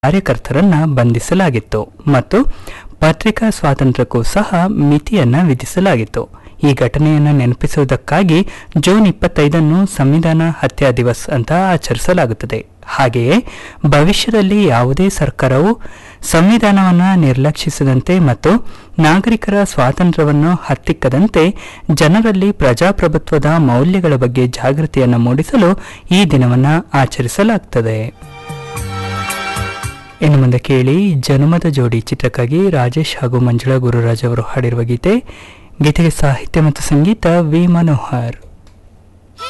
ಕಾರ್ಯಕರ್ತರನ್ನ ಬಂಧಿಸಲಾಗಿತ್ತು ಮತ್ತು ಪತ್ರಿಕಾ ಸ್ವಾತಂತ್ರ್ಯಕ್ಕೂ ಸಹ ಮಿತಿಯನ್ನ ವಿಧಿಸಲಾಗಿತ್ತು ಈ ಘಟನೆಯನ್ನು ನೆನಪಿಸುವುದಕ್ಕಾಗಿ ಜೂನ್ ಇಪ್ಪತ್ತೈದನ್ನು ಸಂವಿಧಾನ ಹತ್ಯಾ ದಿವಸ್ ಅಂತ ಆಚರಿಸಲಾಗುತ್ತದೆ ಹಾಗೆಯೇ ಭವಿಷ್ಯದಲ್ಲಿ ಯಾವುದೇ ಸರ್ಕಾರವು ಸಂವಿಧಾನವನ್ನು ನಿರ್ಲಕ್ಷಿಸದಂತೆ ಮತ್ತು ನಾಗರಿಕರ ಸ್ವಾತಂತ್ರ್ಯವನ್ನು ಹತ್ತಿಕ್ಕದಂತೆ ಜನರಲ್ಲಿ ಪ್ರಜಾಪ್ರಭುತ್ವದ ಮೌಲ್ಯಗಳ ಬಗ್ಗೆ ಜಾಗೃತಿಯನ್ನು ಮೂಡಿಸಲು ಈ ದಿನವನ್ನು ಆಚರಿಸಲಾಗುತ್ತದೆ ಇನ್ನು ಮುಂದೆ ಕೇಳಿ ಜನುಮದ ಜೋಡಿ ಚಿತ್ರಕ್ಕಾಗಿ ರಾಜೇಶ್ ಹಾಗೂ ಮಂಜುಳಾ ಗುರುರಾಜ್ ಅವರು ಹಾಡಿರುವ ಗೀತೆ ಗೀತೆಗೆ ಸಾಹಿತ್ಯ ಮತ್ತು ಸಂಗೀತ ವಿ ಮನೋಹರ್